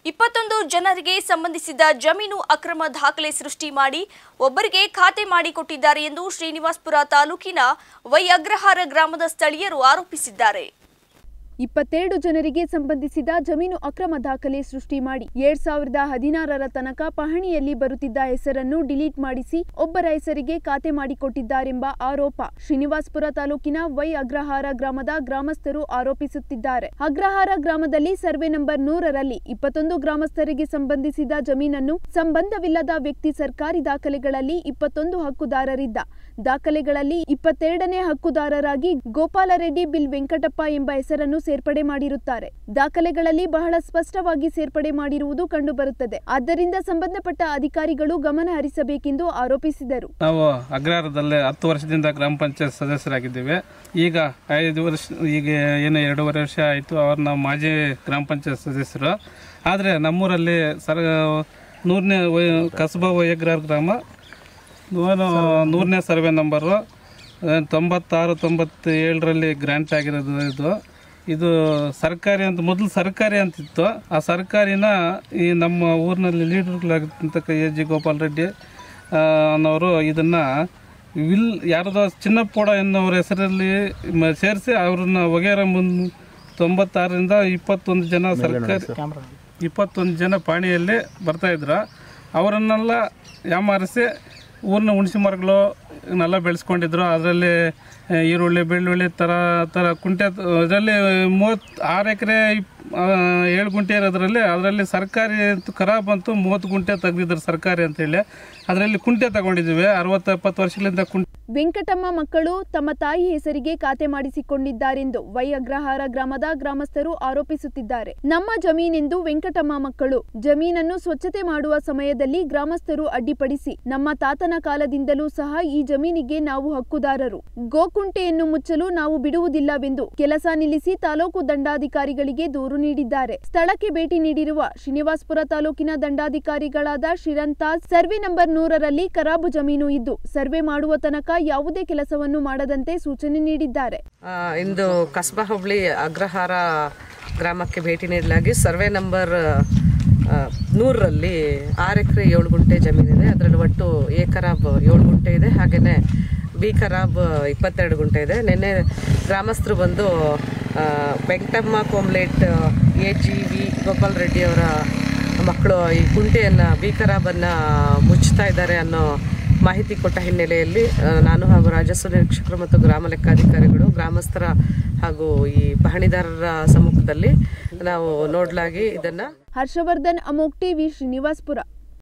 ಇಪ್ಪತ್ತೊಂದು ಜನರಿಗೆ ಸಂಬಂಧಿಸಿದ ಜಮೀನು ಅಕ್ರಮ ದಾಖಲೆ ಸೃಷ್ಟಿ ಮಾಡಿ ಒಬ್ಬರಿಗೆ ಖಾತೆ ಮಾಡಿಕೊಟ್ಟಿದ್ದಾರೆ ಎಂದು ಶ್ರೀನಿವಾಸ್ಪುರ ತಾಲೂಕಿನ ವೈ ಅಗ್ರಹಾರ ಗ್ರಾಮದ ಸ್ಥಳೀಯರು ಆರೋಪಿಸಿದ್ದಾರೆ ಇಪ್ಪತ್ತೆರಡು ಜನರಿಗೆ ಸಂಬಂಧಿಸಿದ ಜಮೀನು ಅಕ್ರಮ ದಾಖಲೆ ಸೃಷ್ಟಿ ಮಾಡಿ ಎರಡ್ ಸಾವಿರದ ಹದಿನಾರರ ತನಕ ಪಹಣಿಯಲ್ಲಿ ಬರುತ್ತಿದ್ದ ಹೆಸರನ್ನು ಡಿಲೀಟ್ ಮಾಡಿಸಿ ಒಬ್ಬರ ಹೆಸರಿಗೆ ಖಾತೆ ಮಾಡಿಕೊಟ್ಟಿದ್ದಾರೆಂಬ ಆರೋಪ ಶ್ರೀನಿವಾಸ್ಪುರ ತಾಲೂಕಿನ ವೈ ಅಗ್ರಹಾರ ಗ್ರಾಮದ ಗ್ರಾಮಸ್ಥರು ಆರೋಪಿಸುತ್ತಿದ್ದಾರೆ ಅಗ್ರಹಾರ ಗ್ರಾಮದಲ್ಲಿ ಸರ್ವೆ ನಂಬರ್ ನೂರರಲ್ಲಿ ಇಪ್ಪತ್ತೊಂದು ಗ್ರಾಮಸ್ಥರಿಗೆ ಸಂಬಂಧಿಸಿದ ಜಮೀನನ್ನು ಸಂಬಂಧವಿಲ್ಲದ ವ್ಯಕ್ತಿ ಸರ್ಕಾರಿ ದಾಖಲೆಗಳಲ್ಲಿ ಇಪ್ಪತ್ತೊಂದು ಹಕ್ಕುದಾರರಿದ್ದ ದಾಖಲೆಗಳಲ್ಲಿ ಇಪ್ಪತ್ತೆರಡನೇ ಹಕ್ಕುದಾರರಾಗಿ ಗೋಪಾಲರೆಡ್ಡಿ ಬಿಲ್ ವೆಂಕಟಪ್ಪ ಎಂಬ ಹೆಸರನ್ನು ಸೇರ್ಪಡೆ ಮಾಡಿರುತ್ತಾರೆ ದಾಖಲೆಗಳಲ್ಲಿ ಬಹಳ ಸ್ಪಷ್ಟವಾಗಿ ಸೇರ್ಪಡೆ ಮಾಡಿರುವುದು ಕಂಡುಬರುತ್ತದೆ ಆದ್ದರಿಂದ ಸಂಬಂಧಪಟ್ಟ ಅಧಿಕಾರಿಗಳು ಗಮನ ಹರಿಸಬೇಕೆಂದು ಆರೋಪಿಸಿದರು ನಾವು ಅಗ್ರಹಾರದಲ್ಲೇ ಹತ್ತು ವರ್ಷದಿಂದ ಗ್ರಾಮ ಪಂಚಾಯತ್ ಸದಸ್ಯರಾಗಿದ್ದೇವೆ ಈಗ ಐದು ವರ್ಷ ಈಗ ಏನು ಎರಡೂವರೆ ವರ್ಷ ಆಯಿತು ಅವ್ರು ನಾವು ಮಾಜಿ ಗ್ರಾಮ ಪಂಚಾಯತ್ ಸದಸ್ಯರು ಆದರೆ ನಮ್ಮೂರಲ್ಲಿ ಸರ್ ನೂರನೇ ವಯ ಕಸಬಾ ವಯಗ್ರಹಾರ ಗ್ರಾಮ ನೂರ ನೂರನೇ ಸರ್ವೆ ನಂಬರು ಆ, ತೊಂಬತ್ತಾರು ತೊಂಬತ್ತೇಳರಲ್ಲಿ ಗ್ರ್ಯಾಂಟ್ ಆಗಿರೋದು ಇದು ಇದು ಸರ್ಕಾರಿ ಅಂತ ಮೊದಲು ಸರ್ಕಾರಿ ಅಂತಿತ್ತು ಆ ಸರ್ಕಾರಿನ ಈ ನಮ್ಮ ಊರಿನಲ್ಲಿ ಲೀಡರ್ಗಳಾಗಿರ್ತಕ್ಕ ಎ ಜಿ ಗೋಪಾಲ್ ರೆಡ್ಡಿ ಆ, ಅನ್ನೋರು ಇದನ್ನು ವಿಲ್ ಯಾರ್ದೋ ಚಿನ್ನಪ್ಪೋಡ ಎನ್ನುವರ ಹೆಸರಲ್ಲಿ ಸೇರಿಸಿ ಅವ್ರನ್ನ ವಗೇರ ಮುನ್ ತೊಂಬತ್ತಾರರಿಂದ ಇಪ್ಪತ್ತೊಂದು ಜನ ಸರ್ಕಾರಿ ಇಪ್ಪತ್ತೊಂದು ಜನ ಪಾಣಿಯಲ್ಲಿ ಬರ್ತಾಯಿದ್ರು ಅವರನ್ನೆಲ್ಲ ಯಾಮಾರಿಸಿ ಊರಿನ ಹುಣಸಿ ಮರಗಳು ಇವನ್ನೆಲ್ಲ ಬೆಳೆಸ್ಕೊಂಡಿದ್ರು ಅದರಲ್ಲಿ ಈರುಳ್ಳಿ ಬೆಳ್ಳುಳ್ಳಿ ಥರ ಥರ ಕುಂಟೆ ಇದರಲ್ಲಿ ಮೂವತ್ತು ಆರು ಎಕರೆ ಏಳು ಗುಂಟೆ ಇರೋದ್ರಲ್ಲಿ ಅದರಲ್ಲಿ ಸರ್ಕಾರಿ ಅಂತ ಖರಾಬ್ ಅಂತೂ ಮೂವತ್ತು ಗುಂಟೆ ತೆಗ್ದಿದ್ರು ಸರ್ಕಾರಿ ಅಂತೇಳಿ ಅದರಲ್ಲಿ ಕುಂಟೆ ತಗೊಂಡಿದ್ದೀವಿ ಅರವತ್ತು ಎಪ್ಪತ್ತು ವರ್ಷಗಳಿಂದ ಕುಂಟೆ ವೆಂಕಟಮ್ಮ ಮಕ್ಕಳು ತಮ್ಮ ತಾಯಿ ಹೆಸರಿಗೆ ಖಾತೆ ಮಾಡಿಸಿಕೊಂಡಿದ್ದಾರೆಂದು ವೈ ಅಗ್ರಹಾರ ಗ್ರಾಮದ ಗ್ರಾಮಸ್ಥರು ಆರೋಪಿಸುತ್ತಿದ್ದಾರೆ ನಮ್ಮ ಜಮೀನೆಂದು ವೆಂಕಟಮ್ಮ ಮಕ್ಕಳು ಜಮೀನನ್ನು ಸ್ವಚ್ಛತೆ ಮಾಡುವ ಸಮಯದಲ್ಲಿ ಗ್ರಾಮಸ್ಥರು ಅಡ್ಡಿಪಡಿಸಿ ನಮ್ಮ ತಾತನ ಕಾಲದಿಂದಲೂ ಸಹ ಈ ಜಮೀನಿಗೆ ನಾವು ಹಕ್ಕುದಾರರು ಗೋಕುಂಟೆಯನ್ನು ಮುಚ್ಚಲು ನಾವು ಬಿಡುವುದಿಲ್ಲವೆಂದು ಕೆಲಸ ನಿಲ್ಲಿಸಿ ತಾಲೂಕು ದಂಡಾಧಿಕಾರಿಗಳಿಗೆ ದೂರು ನೀಡಿದ್ದಾರೆ ಸ್ಥಳಕ್ಕೆ ಭೇಟಿ ನೀಡಿರುವ ಶ್ರೀನಿವಾಸ್ಪುರ ತಾಲೂಕಿನ ದಂಡಾಧಿಕಾರಿಗಳಾದ ಶಿರಂತಾಜ್ ಸರ್ವೆ ನಂಬರ್ ನೂರರಲ್ಲಿ ಖರಾಬು ಜಮೀನು ಇದ್ದು ಸರ್ವೆ ಮಾಡುವ ತನಕ ಯಾವುದೇ ಕೆಲಸವನ್ನು ಮಾಡದಂತೆ ಸೂಚನೆ ನೀಡಿದ್ದಾರೆ ಆ, ಇಂದು ಕಸ್ಬಾ ಹೋಬಳಿ ಅಗ್ರಹಾರ ಗ್ರಾಮಕ್ಕೆ ಭೇಟಿ ನೀಡಲಾಗಿ ಸರ್ವೆ ನಂಬರ್ ಆ, ನೂರರಲ್ಲಿ ಆರು ಎಕರೆ ಏಳು ಗುಂಟೆ ಜಮೀನಿದೆ ಅದರಲ್ಲಿ ಒಟ್ಟು ಎ ಖರಾಬ್ ಏಳು ಗುಂಟೆ ಇದೆ ಹಾಗೆಯೇ ಬಿ ಖರಾಬ್ ಇಪ್ಪತ್ತೆರಡು ಗುಂಟೆ ಇದೆ ನಿನ್ನೆ ಗ್ರಾಮಸ್ಥರು ಬಂದು ಆ, ವೆಂಕಟಮ್ಮ ಕೋಮ್ಲೇಟ್ A G V Gopal Reddy ಅವರ ಮಕ್ಕಳು ಈ ಕುಂಟೆಯನ್ನು ಬಿ ಖರಾಬನ್ನು ಮುಚ್ತಾ ಇದ್ದಾರೆ ಅನ್ನೋ ಮಾಹಿತಿ ಕೊಟ್ಟ ಹಿನ್ನೆಲೆಯಲ್ಲಿ ಆ, ನಾನು ಹಾಗೂ ರಾಜಸ್ವ ನಿರೀಕ್ಷಕರು ಮತ್ತು ಗ್ರಾಮ ಲೆಕ್ಕಾಧಿಕಾರಿಗಳು ಗ್ರಾಮಸ್ಥರ ಹಾಗೂ ಈ ಪಹಣಿದಾರರ ಸಮ್ಮುಖದಲ್ಲಿ ನಾವು ನೋಡಲಾಗಿ ಇದನ್ನು ಹರ್ಷವರ್ಧನ್ ಅಮೋಕ್ ಟಿವಿ ಶ್ರೀನಿವಾಸ್ಪುರ